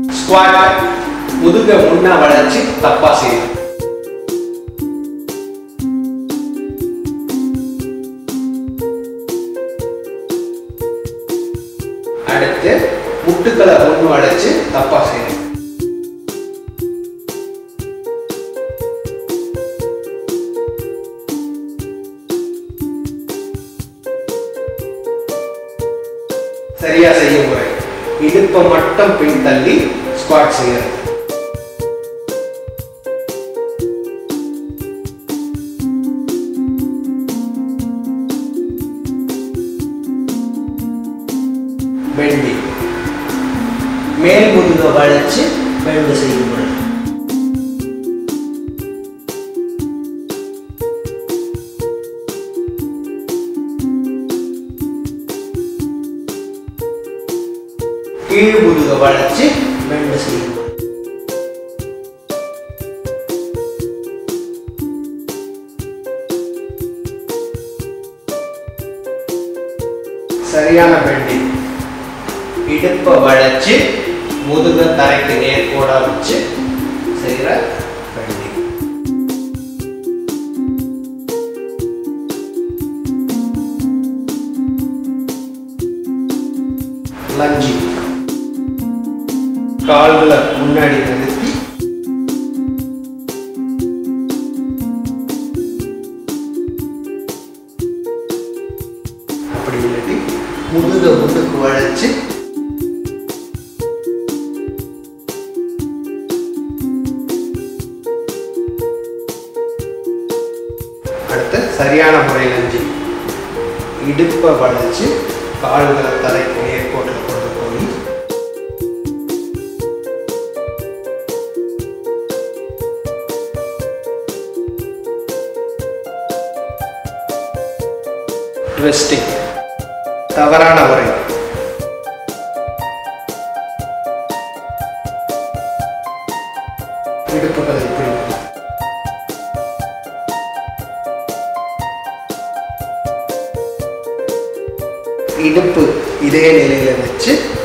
squad முதுக முன்னா வளைச்சு தப்பா செய்யும் அடுத்து முட்டுக்களை ஒன்று வளைச்சு தப்பா செய்யணும் சரியா செய்யும் முறை இடுப்பை மட்டும் பின் தள்ளி ஸ்குவாட் செய்யறது பெண்டி மேல் முதுக வளைச்சு பெண்டு செய்யும் முறை கீழ் முதுக வளைச்சு பெண்டு செய்யும் முறை சரியான பெண்டிங் இடுப்பை வளைச்சு முதுக தரைக்கு நேர்கோடா வச்சு செய்கிற பெண்டிங் லஞ்சி கால்களை முன்னாடி நிறுத்தி அப்படி இல்லாட்டி முதுக முன்னுக்கு வளைச்சு அடுத்து சரியான முறையில் அஞ்சு இடுப்பை வளைச்சு கால்களை தலைக்கு நேர்கோட்டில் கொண்டு போய் ட்விஸ்டிங் தவறான முறை இடுப்புகளை இப்படி இடுப்பு இதே நிலையில வச்சு